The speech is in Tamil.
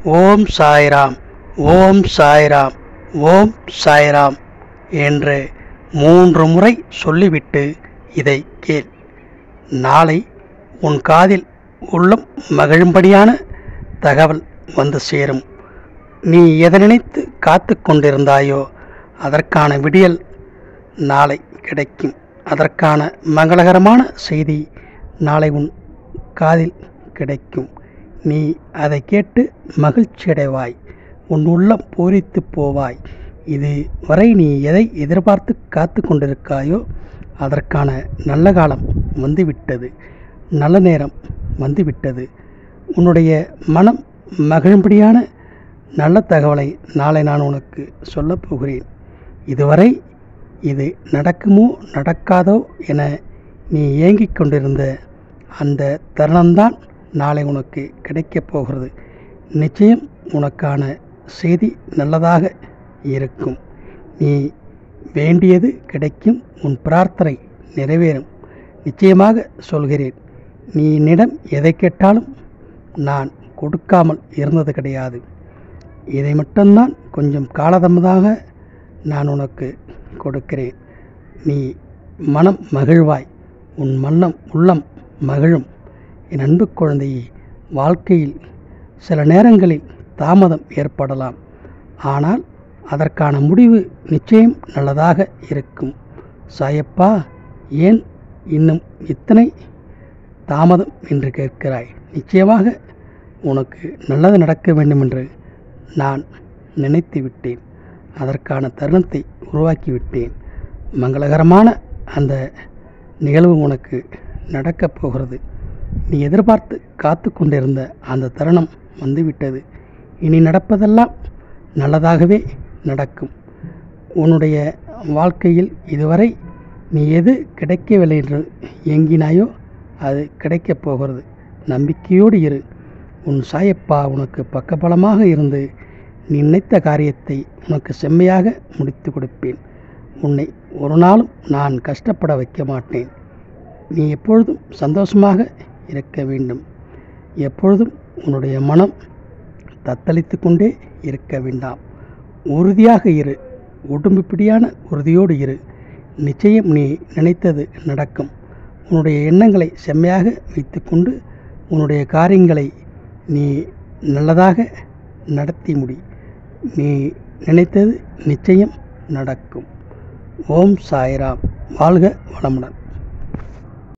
ஓம் சாய்ராம் ஓம் சாய்ராம் ஓம் சாய்ராம் என்று மூன்று முறை சொல்லிவிட்டு இதை கேள் நாளை உன் காதில் உள்ளம் மகிழும்படியான தகவல் வந்து சேரும் நீ எதை நினைத்து காத்து கொண்டிருந்தாயோ அதற்கான விடியல் நாளை கிடைக்கும் அதற்கான மங்களகரமான செய்தி நாளை உன் காதில் கிடைக்கும் நீ அதை கேட்டு மகிழ்ச்சியடைவாய் உன் உள்ளம் பூரித்து போவாய் இது வரை நீ எதை எதிர்பார்த்து காத்து கொண்டிருக்காயோ அதற்கான நல்ல காலம் வந்துவிட்டது நல்ல நேரம் வந்துவிட்டது உன்னுடைய மனம் மகிழும்படியான நல்ல தகவலை நாளை நான் உனக்கு சொல்லப் போகிறேன் இதுவரை இது நடக்குமோ நடக்காதோ என நீ ஏங்கிக் கொண்டிருந்த அந்த தருணம்தான் நாளை உனக்கு கிடைக்கப் போகிறது நிச்சயம் உனக்கான செய்தி நல்லதாக இருக்கும் நீ வேண்டியது கிடைக்கும் உன் பிரார்த்தனை நிறைவேறும் நிச்சயமாக சொல்கிறேன் நீ என்னிடம் எதை கேட்டாலும் நான் கொடுக்காமல் இருந்தது கிடையாது இதை மட்டும்தான் கொஞ்சம் காலதமதாக நான் உனக்கு கொடுக்கிறேன் நீ மனம் மகிழ்வாய் உன் மன்னம் உள்ளம் மகிழும் என் அன்பு குழந்தையே வாழ்க்கையில் சில நேரங்களில் தாமதம் ஏற்படலாம் ஆனால் அதற்கான முடிவு நிச்சயம் நல்லதாக இருக்கும் சாயப்பா ஏன் இன்னும் இத்தனை தாமதம் என்று கேட்கிறாய் நிச்சயமாக உனக்கு நல்லது நடக்க வேண்டும் என்று நான் நினைத்து விட்டேன் அதற்கான தருணத்தை உருவாக்கி விட்டேன் மங்களகரமான அந்த நிகழ்வு உனக்கு நடக்கப் போகிறது நீ எதிர்பார்த்து காத்து கொண்டிருந்த அந்த தருணம் வந்துவிட்டது இனி நடப்பதெல்லாம் நல்லதாகவே நடக்கும் உன்னுடைய வாழ்க்கையில் இதுவரை நீ எது கிடைக்கவில்லை என்று ஏங்கினாயோ அது கிடைக்கப் போகிறது நம்பிக்கையோடு இரு உன் சாயப்பா உனக்கு பக்கபலமாக இருந்து நீ நினைத்த காரியத்தை உனக்கு செம்மையாக முடித்து கொடுப்பேன் உன்னை ஒரு நாளும் நான் கஷ்டப்பட வைக்க மாட்டேன் நீ எப்பொழுதும் சந்தோஷமாக இருக்க வேண்டும் எப்பொழுதும் உன்னுடைய மனம் தத்தளித்து கொண்டே இருக்க வேண்டாம் உறுதியாக இரு உடம்பு பிடியான உறுதியோடு இரு நிச்சயம் நீ நினைத்தது நடக்கும் உன்னுடைய எண்ணங்களை செம்மையாக வைத்துக்கொண்டு உன்னுடைய காரியங்களை நீ நல்லதாக நடத்தி முடி நீ நினைத்தது நிச்சயம் நடக்கும் ஓம் சாய்ராம் வாழ்க வளமுடன்